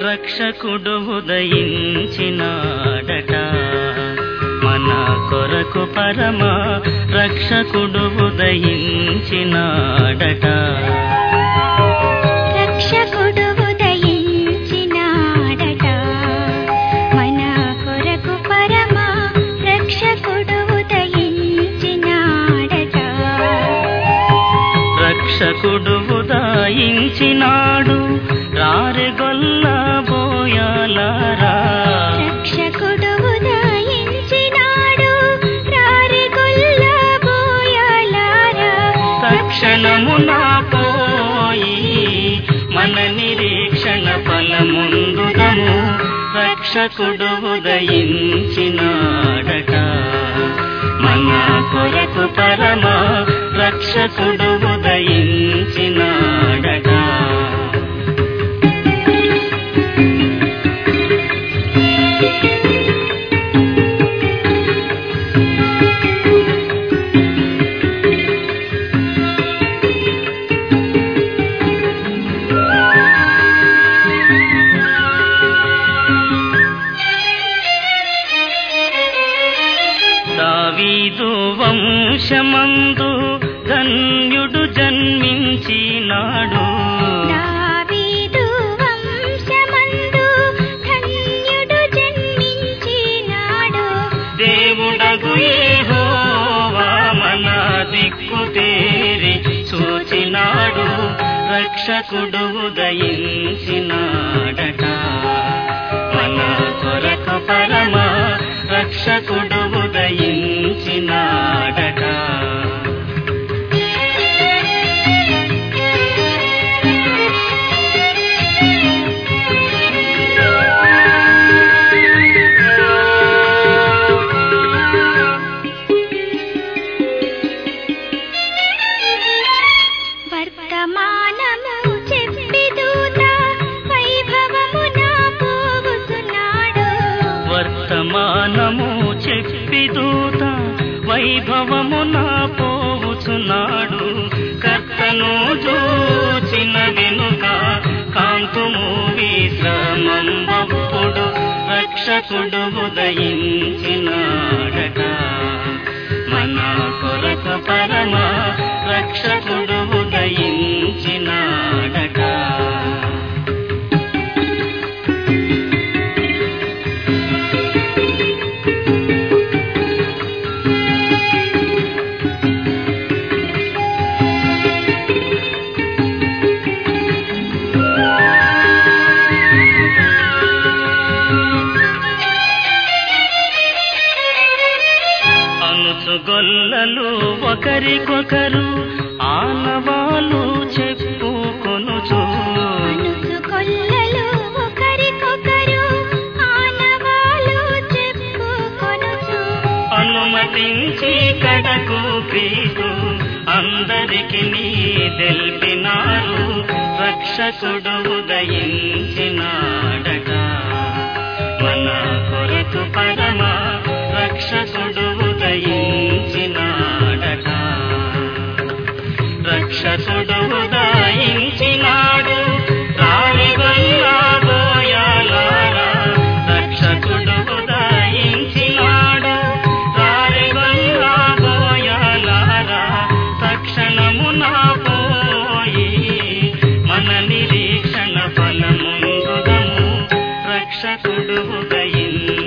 రక్షకుడు ఉదయించినాడట మన కొరకు పరమ రక్షకుడు ఉదయించినాడట రక్షకుడు ఉదయించినాడట మన కొరకు పరమ రక్షకుడు ఉదయించినాడట రక్షకుడు ఉదయించినాడు రారెగొల్ల బోయాలారా రక్షకుడు ఉదయించినాడు రారిగొల్ల బోయాలారా తక్షణమున పోయి మన నిరీక్షణ ఫలముందుదము రక్షకుడు ఉదయించినాడట మన కొరకు పరమ రక్షకుడు ఉదయించినాడట దావీదు వంశమందు ధన్యుడు జన్మించినాడు దావీదు వంశమందు ధన్యుడు జన్మించినాడు దేవుడగు యెహోవా మన దిక్కు తేరి చూచినాడు రక్షకుడు ఉదయించినాడట మన కొరకు పరమ రక్షకుడు ఉదయించినాడట వర్తమానము చెప్పి దూత వైభవమున పోగుతున్నాడు వర్తమానము చెప్పి దూత వైభవమున పోవుచున్నాడు కర్తను చూచిన వెనుక కాంతుము విశ్రమంబప్పుడు రక్షకుడు ఉదయించినాడట మన కొరకు పరమ రక్షకుడు ఉదయించినాడట అనుచుగొల్లలు ఒకరికొకరు ఆనవాలు చెప్పుకొనుచు అనుసుకొల్లలు ఒకరికొకరు ఆనవాలు చెప్పుకొనుచు అనుమతించి కడకు క్రీస్తు అందరికి నీ తెలిపినారు రక్షకుడు ఉదయించినాడట మన కొరకు పరమ రక్షకుడు ఉదయించినాడట రక్షకుడు ఉదయించినాడు రాలిగొల్లా బోయాలారా రక్షకుడు ఉదయించినాడు రాలిగొల్లా బోయాలారా తక్షణమున పోయి మన నిరీక్షణ ఫలముందుదము రక్షకుడు ఉదయించినాడట